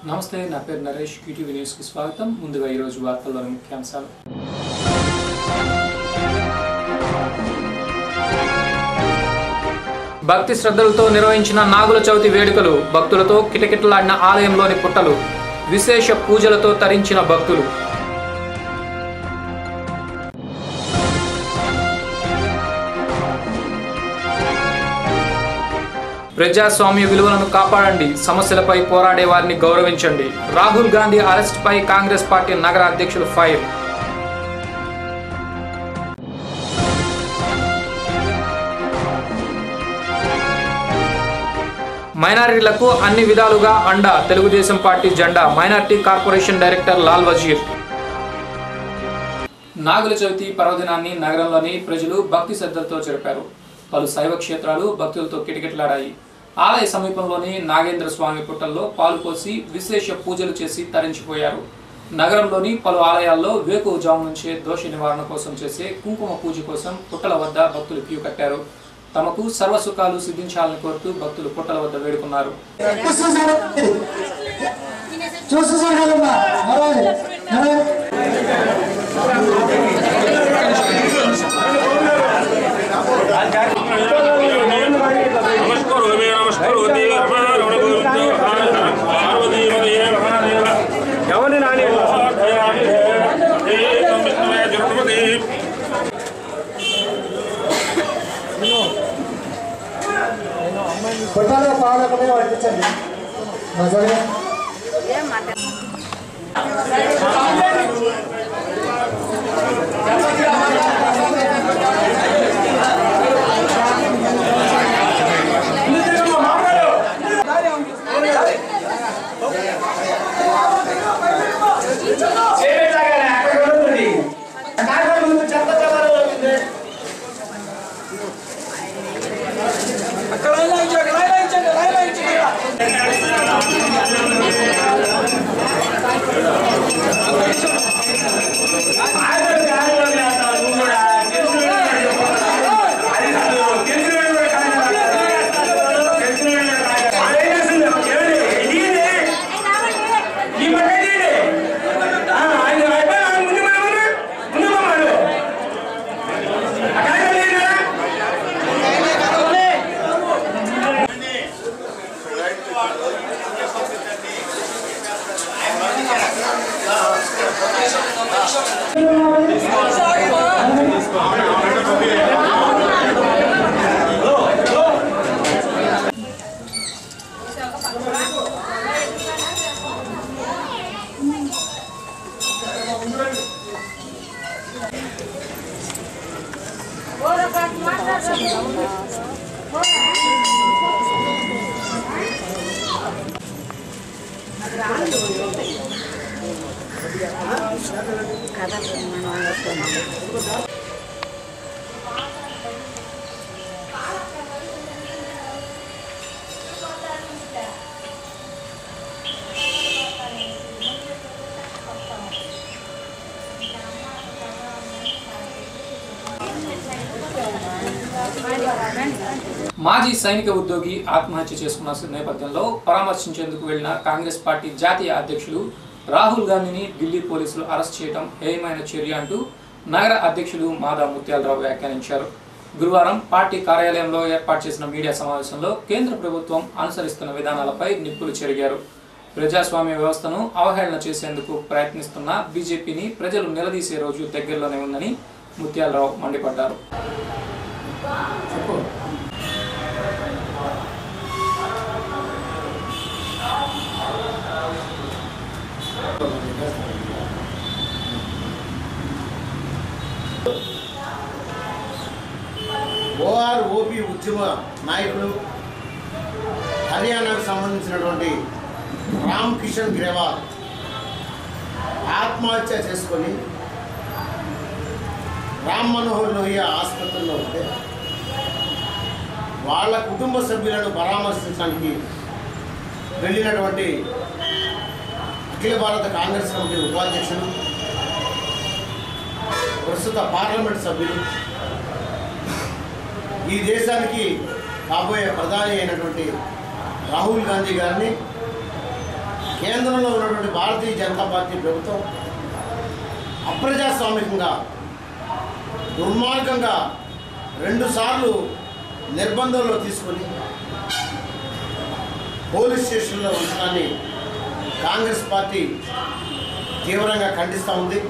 నమస్తే నా పేరు నరేష్ క్యూటీవీ న్యూస్కి స్వాగతం ముందుగా ఈరోజు వార్తల్లోని ముఖ్యాంశాలు భక్తి శ్రద్ధలతో నిర్వహించిన నాగుల చవితి వేడుకలు భక్తులతో కిటకిటలాడిన ఆలయంలోని పుట్టలు విశేష పూజలతో తరించిన భక్తులు ప్రజాస్వామ్య విలువలను కాపాడండి సమస్యలపై పోరాడే వారిని గౌరవించండి రాహుల్ గాంధీ అరెస్ట్ పై కాంగ్రెస్ పార్టీ నగర అధ్యక్షులు ఫైర్ మైనారిటీలకు అన్ని విధాలుగా అండ తెలుగుదేశం పార్టీ జెండా minority corporation director Lal Wazir Nagula Chavithi పర్వదినాన్ని నగరంలోని ప్రజలు భక్తి శ్రద్ధలతో జరిపారు పలు శైవ క్షేత్రాలు భక్తులతో కిటకిటలాడాయి ఆలయ సమీపంలోని నాగేంద్ర స్వామి పుట్టల్లో పాలు పోసి విశేష పూజలు చేసి తరించిపోయారు నగరంలోని పలు ఆలయాల్లో వేకువజాము నుంచే దోష నివారణ కోసం చేసే కుంకుమ పూజ కోసం పుట్టల వద్ద భక్తులు క్యూ కట్టారు తమకు సర్వ సుఖాలు సిద్ధించాలని కోరుతూ భక్తులు పుట్టల వద్ద వేడుకున్నారు చూసేసాడమ్మా మరాలి नमस्कार हो मेरा नमस्कार हो देव हमारा रमण गोविंद पार्वती मदे महादेव ఎవరి నాని పొట్టాలో పాలకమే పట్టించండి మజాగా మాజీ సైనిక ఉద్యోగి ఆత్మహత్య చేసుకున్న నేపథ్యంలో పరామర్శించేందుకు వెళ్లిన కాంగ్రెస్ పార్టీ జాతీయ అధ్యక్షులు రాహుల్ గాంధీని ఢిల్లీ పోలీసులు అరెస్ట్ చేయడం హేయమైన చర్య అంటూ నగర అధ్యక్షులు మాదా ముత్యాలరావు వ్యాఖ్యానించారు గురువారం పార్టీ కార్యాలయంలో ఏర్పాటు చేసిన మీడియా సమావేశంలో కేంద్ర ప్రభుత్వం అనుసరిస్తున్న విధానాలపై నిప్పులు చెరిగారు ప్రజాస్వామ్య వ్యవస్థను అవహేళన చేసేందుకు ప్రయత్నిస్తున్న బీజేపీని ప్రజలు నిలదీసే రోజు దగ్గరలోనే ఉందని ముత్యాలరావు మండిపడ్డారు ఓఆర్ ఓపీ ఉద్యమ నాయకుడు హర్యానాకు సంబంధించినటువంటి రామ్ కిషన్ గ్రేవాల్ ఆత్మహత్య చేసుకొని రామ్ మనోహర్ లోహియా ఆసుపత్రిలో ఉంటే వాళ్ళ కుటుంబ సభ్యులను పరామర్శించడానికి వెళ్ళినటువంటి అఖిల భారత కాంగ్రెస్ కమిటీ ఉపాధ్యక్షులు ప్రస్తుత పార్లమెంట్ సభ్యులు ఈ దేశానికి కాబోయే ప్రధాని అయినటువంటి రాహుల్ గాంధీ గారిని కేంద్రంలో ఉన్నటువంటి భారతీయ జనతా పార్టీ ప్రభుత్వం అప్రజాస్వామికంగా దుర్మార్గంగా రెండుసార్లు నిర్బంధంలో తీసుకొని పోలీస్ స్టేషన్లో ఉంచడాన్ని కాంగ్రెస్ పార్టీ తీవ్రంగా ఖండిస్తూ ఉంది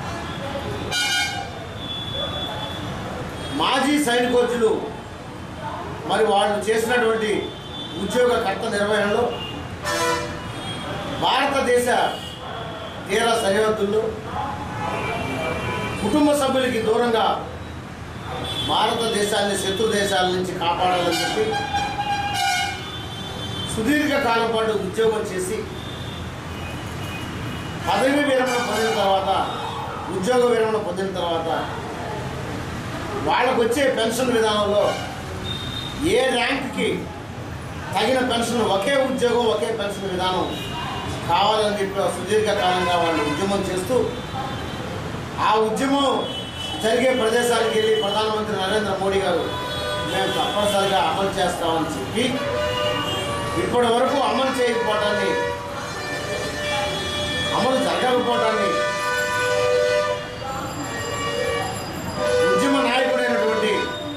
మాజీ సైనికోచులు మరి వాళ్ళు చేసినటువంటి ఉద్యోగ కర్త నిర్వహణలో భారతదేశ తీర సరిహద్దుల్లో కుటుంబ సభ్యులకి దూరంగా భారతదేశాన్ని శత్రు దేశాల నుంచి కాపాడాలని చెప్పి సుదీర్ఘ కాలం పాటు ఉద్యోగం చేసి పదవి విరమణ పొందిన తర్వాత ఉద్యోగ విరమణ పొందిన తర్వాత వాళ్ళకు వచ్చే పెన్షన్ విధానంలో ఏ ర్యాంక్కి తగిన పెన్షన్ ఒకే ఉద్యోగం ఒకే పెన్షన్ విధానం కావాలని చెప్పి సుదీర్ఘకాలంగా వాళ్ళు ఉద్యమం చేస్తూ ఆ ఉద్యమం జరిగే ప్రదేశాలకు వెళ్ళి ప్రధానమంత్రి నరేంద్ర మోడీ గారు మేము తప్పనిసరిగా అమలు చేస్తామని చెప్పి ఇప్పటి వరకు అమలు చేయకపోవటాన్ని అమలు జరగకపోవటాన్ని ఉద్యమ నాయకుడైనటువంటి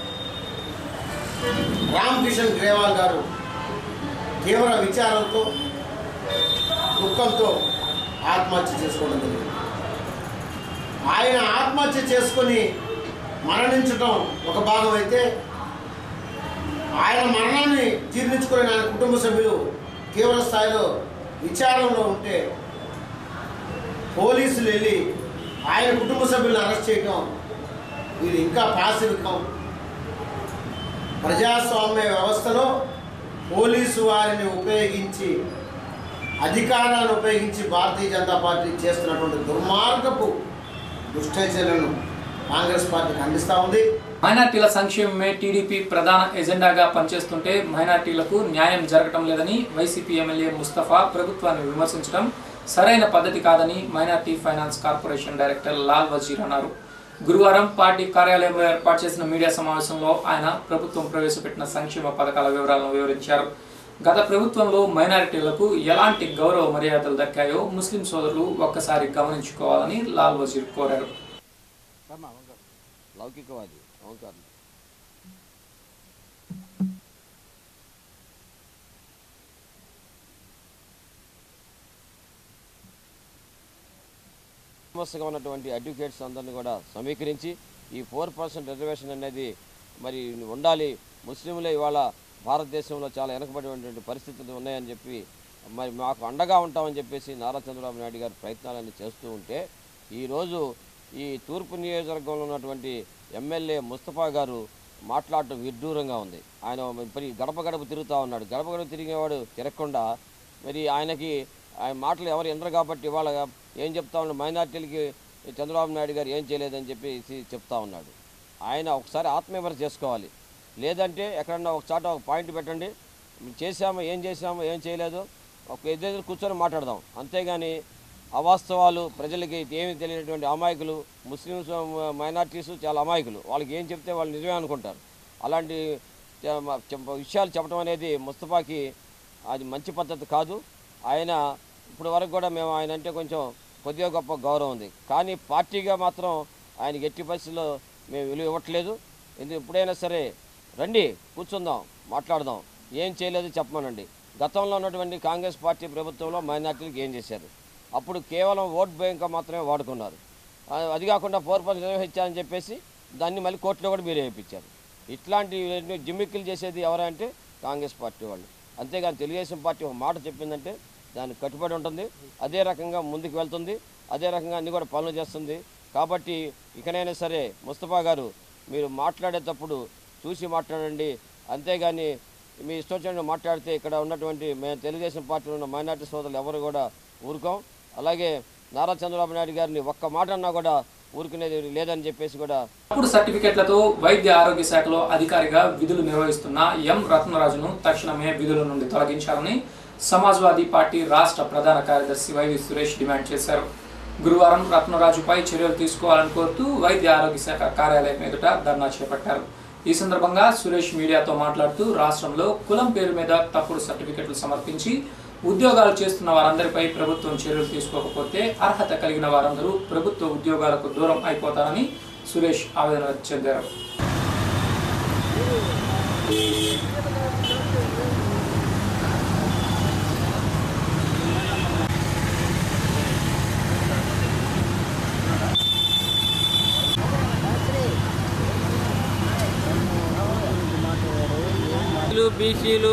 రామ్ కిషన్ గ్రేవాల్ గారు తీవ్ర విచారంతో దుఃఖంతో ఆత్మహత్య చేసుకోవడం జరిగింది ఆయన ఆత్మహత్య చేసుకొని మరణించటం ఒక భాగం అయితే ఆయన మరణాన్ని జీర్ణించుకుని ఆయన కుటుంబ సభ్యులు తీవ్ర స్థాయిలో విచారంలో ఉంటే పోలీసులు వెళ్ళి ఆయన కుటుంబ సభ్యులను అరెస్ట్ చేయటం ఇది ఇంకా పాశవికం ప్రజాస్వామ్య వ్యవస్థలో పోలీసు వారిని ఉపయోగించి అధికారాన్ని ఉపయోగించి భారతీయ జనతా పార్టీ చేస్తున్నటువంటి దుర్మార్గపు దుష్టచర్యలను కాంగ్రెస్ పార్టీ ఖండిస్తూ ఉంది మైనార్టీల సంక్షేమమే టీడీపీ ప్రధాన ఎజెండాగా పనిచేస్తుంటే మైనార్టీలకు న్యాయం జరగటం లేదని వైసీపీ ఎమ్మెల్యే ముస్తఫా ప్రభుత్వాన్ని విమర్శించడం సరైన పద్ధతి కాదని minority finance corporation director Lal Wazir అన్నారు గురువారం పార్టీ కార్యాలయంలో ఏర్పాటు చేసిన మీడియా సమావేశంలో ఆయన ప్రభుత్వం ప్రవేశపెట్టిన సంక్షేమ పథకాల వివరాలను వివరించారు గత ప్రభుత్వంలో మైనారిటీలకు ఎలాంటి గౌరవ మర్యాదలు దక్కాయో ముస్లిం సోదరులు ఒక్కసారి గమనించుకోవాలని లాల్ వజీర్ కోరారు లౌకికవాది ఓంకారం సమస్యగా ఉన్నటువంటి అడ్వకేట్స్ అందరిని కూడా సమీకరించి ఈ ఫోర్ పర్సెంట్ రిజర్వేషన్ అనేది మరి ఉండాలి ముస్లింలే ఇవాళ భారతదేశంలో చాలా వెనకబడినటువంటి పరిస్థితులు ఉన్నాయని చెప్పి మరి మాకు అండగా ఉంటామని చెప్పేసి నారా చంద్రబాబు నాయుడు గారు ప్రయత్నాలన్నీ చేస్తూ ఉంటే ఈరోజు ఈ తూర్పు నియోజకవర్గంలో ఉన్నటువంటి ఎమ్మెల్యే ముస్తఫా గారు మాట్లాడటం విడ్డూరంగా ఉంది ఆయన మరి గడప గడప తిరుగుతూ ఉన్నాడు గడప గడప తిరిగేవాడు తిరగకుండా మరి ఆయనకి ఆయన మాటలు ఎవరు ఎందరు కాబట్టి ఇవాళ ఏం చెప్తా ఉన్నాడు మైనార్టీలకి చంద్రబాబు నాయుడు గారు ఏం చేయలేదని చెప్పేసి చెప్తా ఉన్నాడు ఆయన ఒకసారి ఆత్మవిమర్శ చేసుకోవాలి లేదంటే ఎక్కడన్నా ఒక చాట ఒక పాయింట్ పెట్టండి చేశాము ఏం చేశాము ఏం చేయలేదు ఒక ఎదురు కూర్చొని మాట్లాడదాం అంతేగాని అవాస్తవాలు ప్రజలకి ఏమీ తెలియనటువంటి అమాయకులు ముస్లిమ్స్ మైనార్టీస్ చాలా అమాయకులు వాళ్ళకి ఏం చెప్తే వాళ్ళు నిజమే అనుకుంటారు అలాంటి చె- చె- విషయాలు చెప్పడం అనేది ముస్తఫాకి అది మంచి పద్ధతి కాదు ఆయన ఇప్పుడు వరకు కూడా మేము ఆయన అంటే కొంచెం కొద్దిగా గొప్ప గౌరవం ఉంది కానీ పార్టీగా మాత్రం ఆయనకి ఎట్టి పరిస్థితుల్లో మేము విలువ ఇవ్వట్లేదు ఎందుకు ఎప్పుడైనా సరే రండి కూర్చుందాం మాట్లాడదాం ఏం చేయలేదు చెప్పమనండి గతంలో ఉన్నటువంటి కాంగ్రెస్ పార్టీ ప్రభుత్వంలో మైనార్టీలకు ఏం చేశారు అప్పుడు కేవలం ఓట్ బ్యాంక్ మాత్రమే వాడుకున్నారు ఆ, అది కాకుండా ఫోర్ పర్సెంట్ నిర్వహించారని చెప్పేసి దాన్ని మళ్ళీ కోర్టులో కూడా మీరు వేయించారు ఇట్లాంటి జిమ్మిక్కులు చేసేది ఎవరంటే కాంగ్రెస్ పార్టీ వాళ్ళు అంతేగాని తెలుగుదేశం పార్టీ ఒక మాట చెప్పిందంటే దానికి కట్టుబడి ఉంటుంది అదే రకంగా ముందుకు వెళ్తుంది అదే రకంగా అన్ని కూడా పనులు చేస్తుంది కాబట్టి ఇకనైనా సరే ముస్తఫా గారు మీరు మాట్లాడేటప్పుడు చూసి మాట్లాడండి అంతేగాని మీ ఇష్టం వచ్చినట్టు మాట్లాడితే ఇక్కడ ఉన్నటువంటి మేము తెలుగుదేశం పార్టీలో ఉన్న మైనార్టీ సోదరులు ఎవరు కూడా ఊరుకోం అలాగే నారా చంద్రబాబు నాయుడు గారిని ఒక్క మాట అన్నా కూడా ఊరుకునేది లేదని చెప్పేసి కూడా తప్పుడు సర్టిఫికెట్లతో వైద్య ఆరోగ్య శాఖలో అధికారిగా విధులు నిర్వహిస్తున్న ఎం రత్నరాజును తక్షణమే విధుల నుండి తొలగించాలని సమాజ్వాదీ పార్టీ రాష్ట్ర ప్రధాన కార్యదర్శి వైవి సురేష్ డిమాండ్ చేశారు గురువారం రత్నరాజుపై చర్యలు తీసుకోవాలని కోరుతూ వైద్య ఆరోగ్య శాఖ కార్యాలయం ఎదుట ధర్నా చేపట్టారు ఈ సందర్భంగా సురేష్ మీడియాతో మాట్లాడుతూ రాష్ట్రంలో కులం పేరు మీద తప్పుడు సర్టిఫికెట్లు సమర్పించి ఉద్యోగాలు చేస్తున్న వారందరిపై ప్రభుత్వం చర్యలు తీసుకోకపోతే అర్హత కలిగిన వారందరూ ప్రభుత్వ ఉద్యోగాలకు దూరం అయిపోతారని సురేష్ ఆవేదన వ్యక్తం చెందారు ఎస్సీలు బీసీలు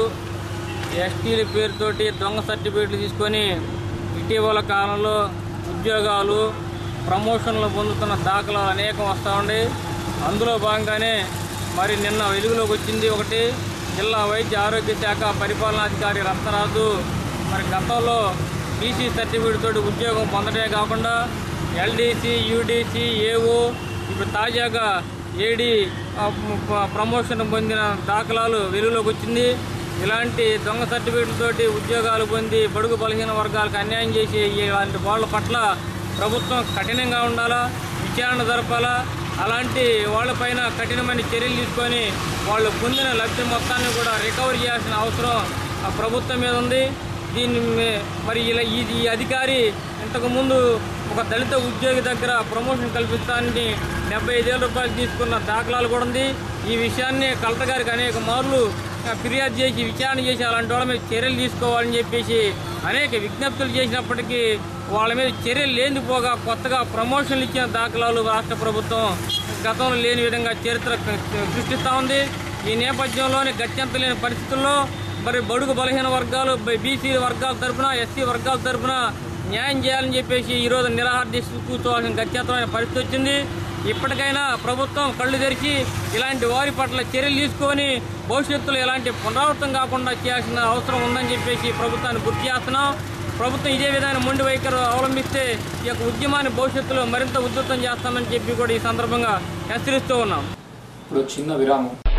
ఎస్టీల పేరుతోటి దొంగ సర్టిఫికేట్లు తీసుకొని ఇటీవల కాలంలో ఉద్యోగాలు ప్రమోషన్లు పొందుతున్న దాఖలాలు అనేకం వస్తూ ఉండి అందులో భాగంగానే మరి నిన్న వెలుగులోకి వచ్చింది ఒకటి జిల్లా వైద్య ఆరోగ్య శాఖ పరిపాలనాధికారి రత్నరాజు మరి గతంలో బీసీ సర్టిఫికేట్ తోటి ఉద్యోగం పొందడమే కాకుండా ఎల్డీసీ యూడీసీ ఏఓ ఇప్పుడు తాజాగా ఏడి ఆ, ప- ప్రమోషన్ పొందిన దాఖలాలు వెలుగులోకి వచ్చింది ఇలాంటి దొంగ సర్టిఫికేట్ల తోటి ఉద్యోగాలు పొంది బడుగు బలహీన వర్గాలకు అన్యాయం చేసి ఇలాంటి వాళ్ళ పట్ల ప్రభుత్వం కఠినంగా ఉండాలా విచారణ జరపాలా అలాంటి వాళ్ళపైన కఠినమైన చర్యలు తీసుకొని వాళ్ళు పొందిన లబ్ధి మొత్తాన్ని కూడా రికవర్ చేయాల్సిన అవసరం ఆ ప్రభుత్వం మీద ఉంది దీన్ని మే- మరి ఇలా ఈ ఈ అధికారి ఇంతకుముందు ఒక దళిత ఉద్యోగి దగ్గర ప్రమోషన్ కల్పిస్తానని డెబ్బై ఐదేల రూపాయలు తీసుకున్న దాఖలాలు కూడా ఉంది ఈ విషయాన్ని కలెక్టర్ గారికి అనేక మార్లు ఆ, ఫిర్యాదు చేసి విచారణ చేసి అలాంటి వాళ్ళ మీద చర్యలు తీసుకోవాలని చెప్పేసి అనేక విజ్ఞప్తులు చేసినప్పటికీ వాళ్ళ మీద చర్యలు లేనిపోగా కొత్తగా ప్రమోషన్లు ఇచ్చిన దాఖలాలు రాష్ట్ర ప్రభుత్వం గతంలో లేని విధంగా చరిత్ర సృష్టిస్తూ ఉంది ఈ నేపథ్యంలోనే గత్యంత లేని పరిస్థితుల్లో మరి బడుగు బలహీన వర్గాలు బీసీ వర్గాల తరపున ఎస్సీ వర్గాల తరపున న్యాయం చేయాలని చెప్పేసి ఈరోజు నిరాహార దీక్ష కూర్చోవాల్సిన గత్యంతరమైన పరిస్థితి వచ్చింది ఇప్పటికైనా ప్రభుత్వం కళ్ళు తెరిచి ఇలాంటి వారి పట్ల చర్యలు తీసుకొని భవిష్యత్తులో ఇలాంటి పునరావృతం కాకుండా చేయాల్సిన అవసరం ఉందని చెప్పేసి ప్రభుత్వాన్ని గుర్తు చేస్తున్నాం ప్రభుత్వం ఇదే విధమైన మొండి వైఖరి అవలంబిస్తే ఈ యొక్క ఉద్యమాన్ని భవిష్యత్తులో మరింత ఉధృతం చేస్తామని చెప్పి కూడా ఈ సందర్భంగా హెచ్చరిస్తూ ఉన్నాం ఇప్పుడు చిన్న విరామం